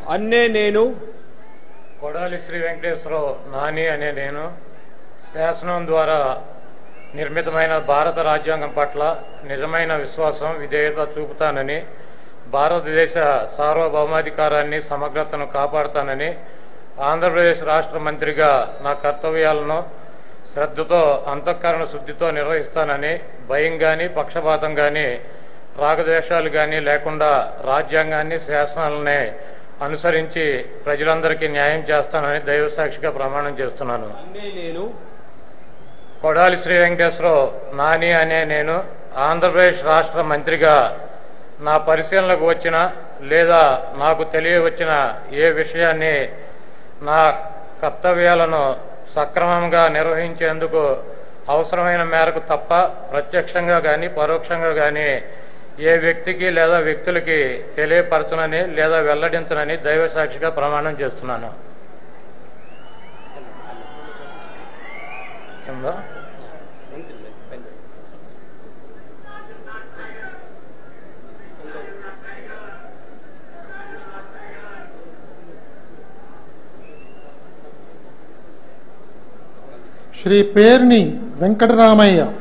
అన్నే నేను కొడాలి శ్రీ వెంకటేశ్వరరావు నాని అనే నేను శాసనం ద్వారా నిర్మితమైన భారత రాజ్యాంగం పట్ల నిజమైన విశ్వాసం విధేయత చూపుతానని భారతదేశ సార్వభౌమాధికారాన్ని సమగ్రతను కాపాడుతానని ఆంధ్రప్రదేశ్ రాష్ట్ర మంత్రిగా నా కర్తవ్యాలను శ్రద్ధతో అంతఃకరణ శుద్ధితో నిర్వహిస్తానని భయం గాని పక్షపాతం గాని రాగద్వేషాలు గాని లేకుండా రాజ్యాంగాన్ని శాసనాలనే అనుసరించి ప్రజలందరికీ న్యాయం చేస్తానని దైవసాక్షిగా ప్రమాణం చేస్తున్నాను అన్నే నేను కొడాలి శ్రీ వెంకటేశ్వరరావు నాని అనే నేను ఆంధ్రప్రదేశ్ రాష్ట్ర మంత్రిగా నా పరిశీలనకు వచ్చిన లేదా నాకు తెలియవచ్చిన ఏ విషయాన్ని నా కర్తవ్యాలను సక్రమంగా నిర్వహించేందుకు అవసరమైన మేరకు తప్ప ప్రత్యక్షంగా గాని పరోక్షంగా గాని ఏ వ్యక్తికి లేదా వ్యక్తులకి తెలియపరచునని లేదా వెల్లడించనని దైవ సాక్షిగా ప్రమాణం చేస్తున్నాను కింద శ్రీ పేర్ని వెంకటరామయ్య